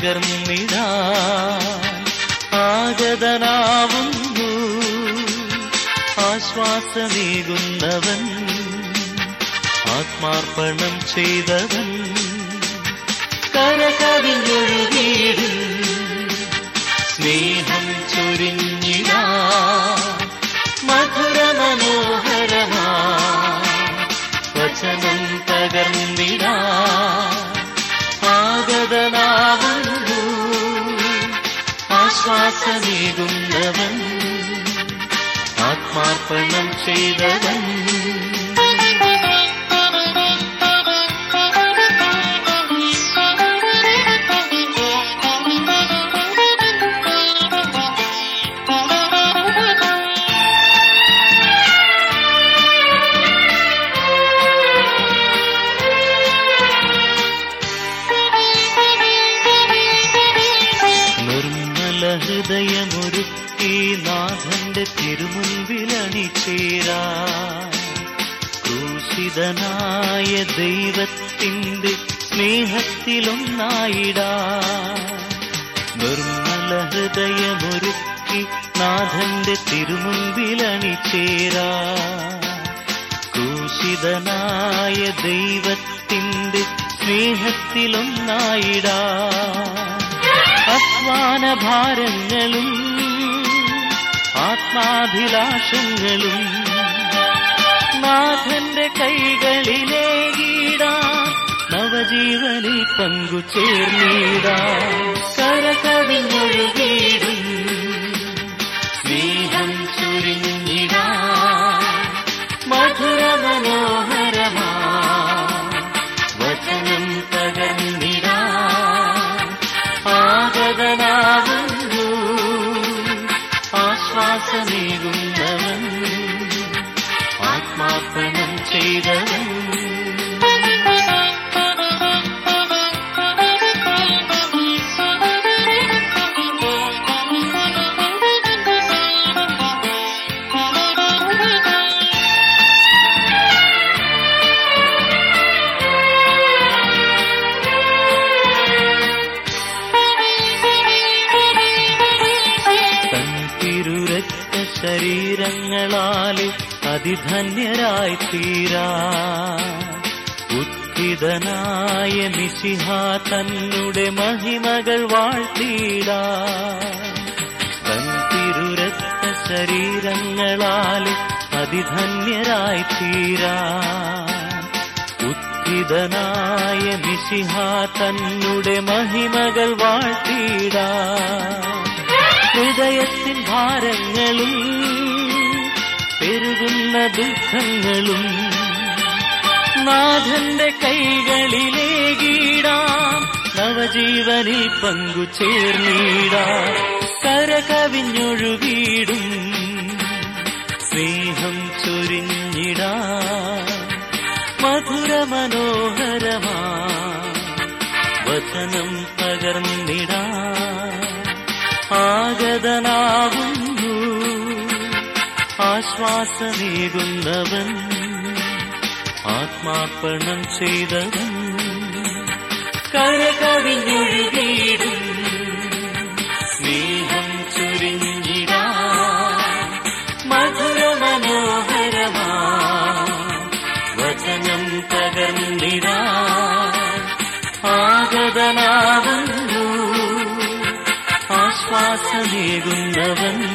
പകർന്നിടാ ആഗതനാവുന്നു ആശ്വാസമേകുന്നവൻ ആത്മാർപ്പണം ചെയ്തവൻ കരകവിഞ്ഞൊഴുകിയിടും സ്നേഹം ചൊരിഞ്ഞിടാ മധുര മനോഹരമാ വചനം പകർന്നിടാ ആഗതനാവുന്നു ആശ്വാസമേകുന്നവൻ ആത്മാർപ്പണം ചെയ്തവൻ നിർമ്മല ഹൃദയമൊരുക്കി നാഥന്റെ തിരുമുൻപിലണിച്ചേരാ ക്രൂശിതനായ ദൈവത്തിന്റെ സ്നേഹത്തിലൊന്നായിടാ നിർമ്മല ഹൃദയമൊരുക്കി നാഥന്റെ തിരുമുൻപിലണിച്ചേരാ ക്രൂശിതനായ ദൈവത്തിന്റെ സ്നേഹത്തിലൊന്നായിടാ അധ്വാന ഭാരങ്ങളും ആത്മാഭിലാഷങ്ങളും നാഥന്റെ കൈകളിലേകിടാ നവജീവനിൽ പങ്കു ചേർന്നിടാ കരകവിഞ്ഞൊഴുകിയിടും സ്നേഹം ചുരിഞ്ഞിടാ മധുര മനോഹരമാ വചനം പകർന്നിടാ ആഗതനാവുന്നു ആശ്വാസമേകുന്നവൻ ആത്മാർപ്പണം ചെയ്തവൻ തൻ തിരുരക്ത ശരീരങ്ങളാലെ അതിധന്യരായി തീരാ ഉത്ഥിതനായ മിശിഹ തന്നുടെ മഹിമകൾ വാഴ്ത്തിടാ തൻ തിരുരക്ത ശരീരങ്ങളാലെ അതിധന്യരായി തീരാ ഉത്ഥിതനായ മിശിഹ തന്നുടെ മഹിമകൾ വാഴ്ത്തിടാ ഹൃദയത്തിൻ ഭാരങ്ങളും പെരുകുന്ന ദുഃഖങ്ങളും നാഥന്റെ കൈകളിലേകിടാം നവജീവനിൽ പങ്കു ചേർന്നിടാ കരകവിഞ്ഞൊഴുകിയിടും സ്നേഹം ചൊരിഞ്ഞിടാ മധുര മനോഹരമാ വചനം പകർന്നിടാ ആഗതനാവുന്നു ആശ്വാസമേകുന്നവൻ ആത്മാർപ്പണം ചെയ്തവൻ കരകവിഞ്ഞൊഴുകിയിടും സ്നേഹം ചുരിഞ്ഞിടാ മധുര മനോഹരമാ വചനം പകർന്നിടാ ആഗതനാവുന്നു ആശ്വാസമേകുന്നവൻ